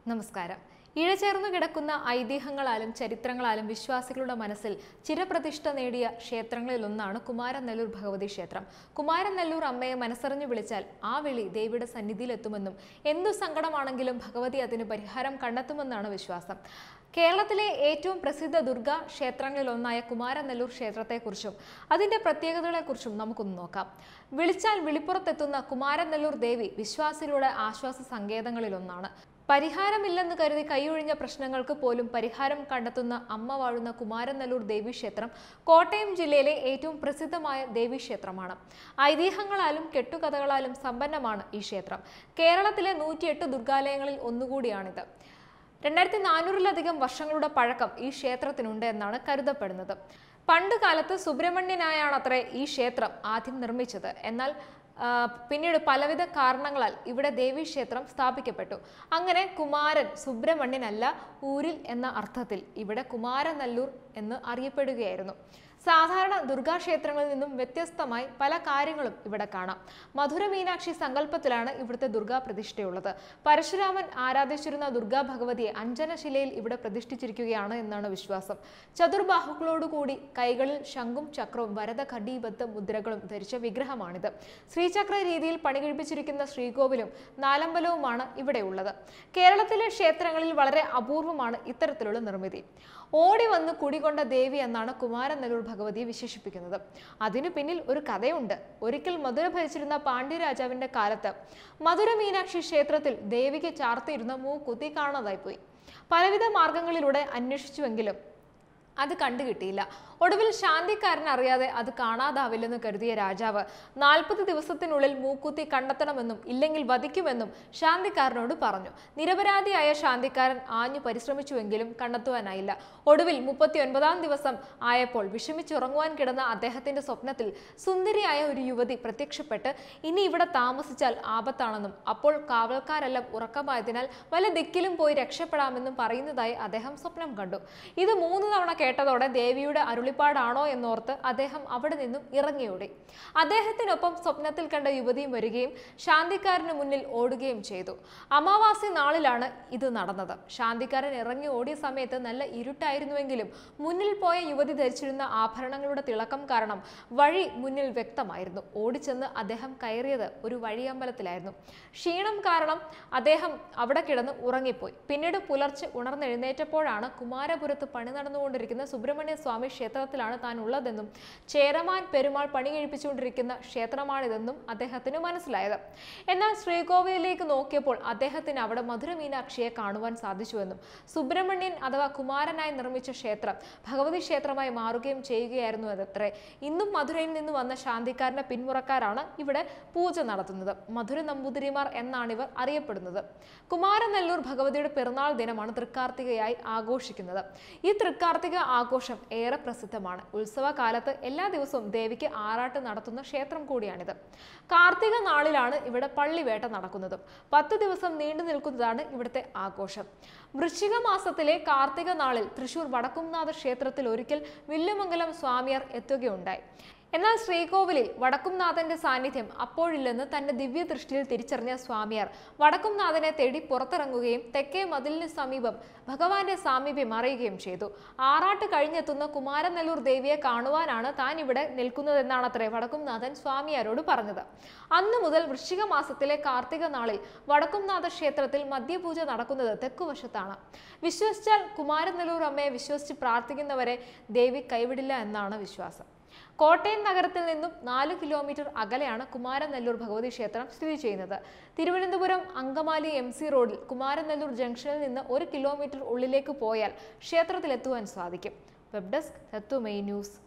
നമസ്കാരം ഇഴചേർന്നു കിടക്കുന്ന ഐതിഹ്യങ്ങളാലും ചരിത്രങ്ങളാലും വിശ്വാസികളുടെ മനസ്സിൽ ചിരപ്രതിഷ്ഠ നേടിയ ക്ഷേത്രങ്ങളിലൊന്നാണ് കുമാരനെല്ലൂർ ഭഗവതി ക്ഷേത്രം കുമാരനെല്ലൂർ അമ്മയെ മനസ്സറിഞ്ഞു വിളിച്ചാൽ ആ വിളി ദേവിയുടെ സന്നിധിയിലെത്തുമെന്നും എന്തു സങ്കടമാണെങ്കിലും ഭഗവതി അതിന് പരിഹാരം കണ്ടെത്തുമെന്നാണ് വിശ്വാസം കേരളത്തിലെ ഏറ്റവും പ്രസിദ്ധ ദുർഗാ ക്ഷേത്രങ്ങളിലൊന്നായ കുമാരനെല്ലൂർ ക്ഷേത്രത്തെക്കുറിച്ചും അതിന്റെ പ്രത്യേകതകളെക്കുറിച്ചും നമുക്കൊന്ന് നോക്കാം വിളിച്ചാൽ വിളിപ്പുറത്തെത്തുന്ന കുമാരനെല്ലൂർ ദേവി വിശ്വാസികളുടെ ആശ്വാസ സങ്കേതങ്ങളിലൊന്നാണ് പരിഹാരമില്ലെന്ന് കരുതി കൈയൊഴിഞ്ഞ പ്രശ്നങ്ങൾക്ക് പോലും പരിഹാരം കണ്ടെത്തുന്ന അമ്മ വാഴുന്ന കുമാരനെല്ലൂർ ദേവീക്ഷേത്രം കോട്ടയം ജില്ലയിലെ ഏറ്റവും പ്രസിദ്ധമായ ദേവീക്ഷേത്രമാണ് ഐതിഹ്യങ്ങളാലും കെട്ടുകഥകളാലും സമ്പന്നമാണ് ഈ ക്ഷേത്രം കേരളത്തിലെ നൂറ്റിയെട്ട് ദുർഗാലയങ്ങളിൽ ഒന്നുകൂടിയാണിത് രണ്ടായിരത്തി നാനൂറിലധികം വർഷങ്ങളുടെ പഴക്കം ഈ ക്ഷേത്രത്തിനുണ്ട് എന്നാണ് കരുതപ്പെടുന്നത് പണ്ട് കാലത്ത് സുബ്രഹ്മണ്യനായാണത്രേ ഈ ക്ഷേത്രം ആദ്യം നിർമ്മിച്ചത് എന്നാൽ ആ, പിന്നീട് പലവിധ കാരണങ്ങളാൽ ഇവിടെ ദേവീക്ഷേത്രം സ്ഥാപിക്കപ്പെട്ടു അങ്ങനെ കുമാരൻ സുബ്രഹ്മണ്യനല്ല ഊരിൽ എന്ന അർത്ഥത്തിൽ ഇവിടെ കുമാരനല്ലൂർ എന്ന് അറിയപ്പെടുകയായിരുന്നു സാധാരണ ദുർഗാക്ഷേത്രങ്ങളിൽ നിന്നും വ്യത്യസ്തമായി പല കാര്യങ്ങളും ഇവിടെ കാണാം മധുര മീനാക്ഷി സങ്കല്പത്തിലാണ് ഇവിടുത്തെ ദുർഗാ പ്രതിഷ്ഠയുള്ളത് പരശുരാമൻ ആരാധിച്ചിരുന്ന ദുർഗാ ഭഗവതിയെ അഞ്ജനശിലയിൽ ഇവിടെ പ്രതിഷ്ഠിച്ചിരിക്കുകയാണ് എന്നാണ് വിശ്വാസം ചതുർബാഹുക്കളോടുകൂടി കൈകളിൽ ശംഖും ചക്രവും വരദ ഖഡീബദ്ധ മുദ്രകളും ധരിച്ച വിഗ്രഹമാണിത് ശ്രീചക്ര രീതിയിൽ പണികഴിപ്പിച്ചിരിക്കുന്ന ശ്രീകോവിലും നാലമ്പലവുമാണ് ഇവിടെ ഉള്ളത് കേരളത്തിലെ ക്ഷേത്രങ്ങളിൽ വളരെ അപൂർവമാണ് ഇത്തരത്തിലുള്ള നിർമ്മിതി ഓടി വന്ന് കുടികൊണ്ട ദേവി എന്നാണ് കുമാരനെല്ലൂർ ഭഗവതിയെ വിശേഷിപ്പിക്കുന്നത് അതിനു പിന്നിൽ ഒരു കഥയുണ്ട് ഒരിക്കൽ മധുര ഭരിച്ചിരുന്ന പാണ്ഡ്യരാജാവിന്റെ കാലത്ത് മധുര മീനാക്ഷി ക്ഷേത്രത്തിൽ ദേവിക്ക് ചാർത്തിയിരുന്ന മൂക്കുത്തി കാണാതായിപ്പോയി പലവിധ മാർഗങ്ങളിലൂടെ അന്വേഷിച്ചുവെങ്കിലും അത് കണ്ടുകിട്ടിയില്ല ഒടുവിൽ ശാന്തിക്കാരൻ അറിയാതെ അത് കാണാതാവില്ലെന്ന് കരുതിയ രാജാവ് നാൽപ്പത് ദിവസത്തിനുള്ളിൽ മൂക്കുത്തി കണ്ടെത്തണമെന്നും ഇല്ലെങ്കിൽ വധിക്കുമെന്നും ശാന്തിക്കാരനോട് പറഞ്ഞു നിരപരാധിയായ ശാന്തിക്കാരൻ ആഞ്ഞു പരിശ്രമിച്ചുവെങ്കിലും കണ്ടെത്തുവാനായില്ല ഒടുവിൽ മുപ്പത്തി ഒൻപതാം ദിവസം ആയപ്പോൾ വിഷമിച്ചുറങ്ങുവാൻ കിടന്ന അദ്ദേഹത്തിന്റെ സ്വപ്നത്തിൽ സുന്ദരിയായ ഒരു യുവതി പ്രത്യക്ഷപ്പെട്ട് ഇനി ഇവിടെ താമസിച്ചാൽ ആപത്താണെന്നും അപ്പോൾ കാവൽക്കാരെല്ലാം ഉറക്കമായതിനാൽ വല്ല ദിക്കിലും പോയി രക്ഷപ്പെടാമെന്നും പറയുന്നതായി അദ്ദേഹം സ്വപ്നം കണ്ടു ഇത് മൂന്ന് തവണ കേട്ടതോടെ ദേവിയുടെ അരുളിപ്പാടാണോ എന്നോർത്ത് അദ്ദേഹം അവിടെ നിന്നും ഇറങ്ങിയോടി അദ്ദേഹത്തിനൊപ്പം സ്വപ്നത്തിൽ കണ്ട യുവതിയും വരികയും ശാന്തിക്കാരന് മുന്നിൽ ഓടുകയും ചെയ്തു അമാവാസി നാളിലാണ് ഇത് നടന്നത് ശാന്തിക്കാരൻ ഇറങ്ങി ഓടിയ സമയത്ത് നല്ല ഇരുട്ടായിരുന്നുവെങ്കിലും മുന്നിൽ പോയ യുവതി ധരിച്ചിരുന്ന ആഭരണങ്ങളുടെ തിളക്കം കാരണം വഴി മുന്നിൽ വ്യക്തമായിരുന്നു ഓടിച്ചെന്ന് അദ്ദേഹം കയറിയത് ഒരു വഴിയമ്പലത്തിലായിരുന്നു ക്ഷീണം കാരണം അദ്ദേഹം അവിടെ കിടന്ന് ഉറങ്ങിപ്പോയി പിന്നീട് പുലർച്ചെ ഉണർന്നെഴുന്നേറ്റപ്പോഴാണ് കുമാരപുരത്ത് പണി നടന്നുകൊണ്ടിരിക്കുന്ന സുബ്രഹ്മണ്യ സ്വാമി ക്ഷേത്രത്തിലാണ് താൻ ഉള്ളതെന്നും ചേരമാൻ പെരുമാൾ പണി കഴിപ്പിച്ചുകൊണ്ടിരിക്കുന്ന ക്ഷേത്രമാണിതെന്നും അദ്ദേഹത്തിന് മനസ്സിലായത് എന്നാൽ ശ്രീകോവിലേക്ക് നോക്കിയപ്പോൾ അദ്ദേഹത്തിന് അവിടെ മധുര മീനാക്ഷിയെ കാണുവാൻ സാധിച്ചുവെന്നും സുബ്രഹ്മണ്യൻ അഥവാ കുമാരനായി നിർമ്മിച്ച ക്ഷേത്രം ഭഗവതി ക്ഷേത്രമായി മാറുകയും ചെയ്യുകയായിരുന്നു എന്നത്രേ ഇന്നും മധുരയിൽ നിന്ന് വന്ന ശാന്തിക്കാരന്റെ പിന്മുറക്കാരാണ് ഇവിടെ പൂജ നടത്തുന്നത് മധുര നമ്പൂതിരിമാർ എന്നാണ് ഇവർ അറിയപ്പെടുന്നത് കുമാരനെല്ലൂർ ഭഗവതിയുടെ പിറന്നാൾ ദിനമാണ് തൃക്കാർത്തികയായി ആഘോഷിക്കുന്നത് ഈ തൃക്കാർത്തിക ആഘോഷം ഏറെ പ്രസിദ്ധമാണ് ഉത്സവകാലത്ത് എല്ലാ ദിവസവും ദേവിക്ക് ആറാട്ട് നടത്തുന്ന ക്ഷേത്രം കൂടിയാണിത് കാർത്തിക നാളിലാണ് ഇവിടെ പള്ളിവേട്ട നടക്കുന്നതും പത്ത് ദിവസം നീണ്ടു നിൽക്കുന്നതാണ് ഇവിടുത്തെ ആഘോഷം വൃശ്ചിക മാസത്തിലെ കാർത്തിക നാളിൽ തൃശൂർ വടക്കുംനാഥ ക്ഷേത്രത്തിൽ ഒരിക്കൽ വില്ലുമംഗലം സ്വാമിയാർ എത്തുകയുണ്ടായി എന്നാൽ ശ്രീകോവിലിൽ വടക്കുംനാഥന്റെ സാന്നിധ്യം അപ്പോഴില്ലെന്ന് തന്റെ ദിവ്യദൃഷ്ടിയിൽ തിരിച്ചറിഞ്ഞ സ്വാമിയാർ വടക്കുംനാഥനെ തേടി പുറത്തിറങ്ങുകയും തെക്കേ മതിലിന് സമീപം ഭഗവാന്റെ സാമീപ്യം അറിയുകയും ചെയ്തു ആറാട്ട് കഴിഞ്ഞെത്തുന്ന കുമാരനെല്ലൂർ ദേവിയെ കാണുവാനാണ് താൻ ഇവിടെ നിൽക്കുന്നതെന്നാണത്രേ വടക്കുംനാഥൻ സ്വാമിയാരോട് പറഞ്ഞത് അന്നു മുതൽ വൃശ്ചിക മാസത്തിലെ കാർത്തിക നാളിൽ വടക്കുംനാഥ ക്ഷേത്രത്തിൽ മദ്യപൂജ നടക്കുന്നത് തെക്കുവശത്താണ് വിശ്വസിച്ചാൽ കുമാരനെല്ലൂർ അമ്മയെ വിശ്വസിച്ച് പ്രാർത്ഥിക്കുന്നവരെ ദേവി കൈവിടില്ല എന്നാണ് വിശ്വാസം കോട്ടയം നഗരത്തിൽ നിന്നും നാല് കിലോമീറ്റർ അകലെയാണ് കുമാരനെല്ലൂർ ഭഗവതി ക്ഷേത്രം സ്ഥിതി ചെയ്യുന്നത് തിരുവനന്തപുരം അങ്കമാലി എം സി റോഡിൽ കുമാരനെല്ലൂർ ജംഗ്ഷനിൽ നിന്ന് ഒരു കിലോമീറ്റർ ഉള്ളിലേക്ക് പോയാൽ ക്ഷേത്രത്തിലെത്തുവാൻ സാധിക്കും വെബ് ഡെസ്ക് തത്വമൈ ന്യൂസ്